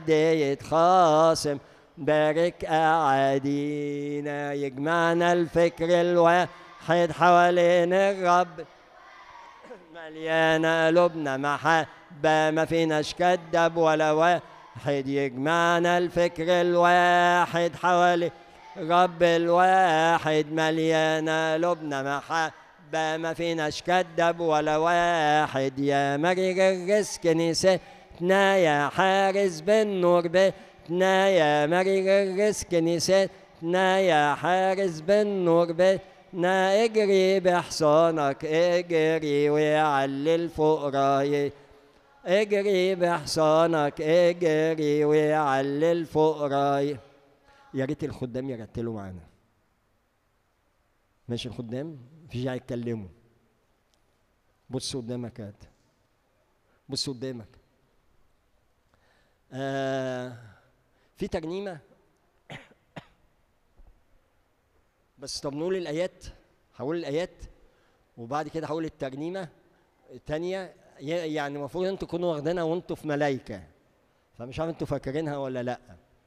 حد يتخاصم بارك أعادينا يجمعنا الفكر الواحد حوالين الرب مليانة قلوبنا محبة ما فيناش كدب ولا واحد يجمعنا الفكر الواحد حوالي رب الواحد مليانة قلوبنا محبة ما فيناش كدب ولا واحد يا مرير الرزق نسيتنا يا حارس بالنور بيتنا يا مرير الرزق نسيتنا يا حارس بالنور بيتنا اجري بحصانك اجري ويعلي الفقراء اجري بحصانك اجري ويعلي الفقراء يا ريت الخدام يرتلوا معانا ماشي الخدام مفيش داعي يتكلموا بص قدامك هات بص قدامك آه في ترنيمه بس طب نقول الايات هقول الايات وبعد كده هقول الترنيمه الثانيه يعني المفروض انتوا تكونوا واخدينها وانتوا في ملايكه فمش عارف انتوا فاكرينها ولا لا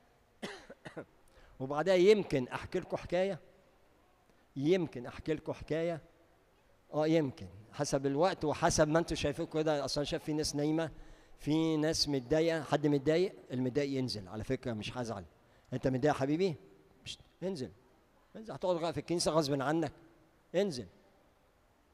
وبعدها يمكن احكي لكم حكايه يمكن احكي لكم حكايه اه يمكن حسب الوقت وحسب ما انتوا شايفين كده اصلا شايف في ناس نايمه في ناس متضايقه حد متضايق المتضايق ينزل على فكره مش هزعل انت متضايق يا حبيبي مش انزل انزل هتقعد في الكنيسه غصب عنك انزل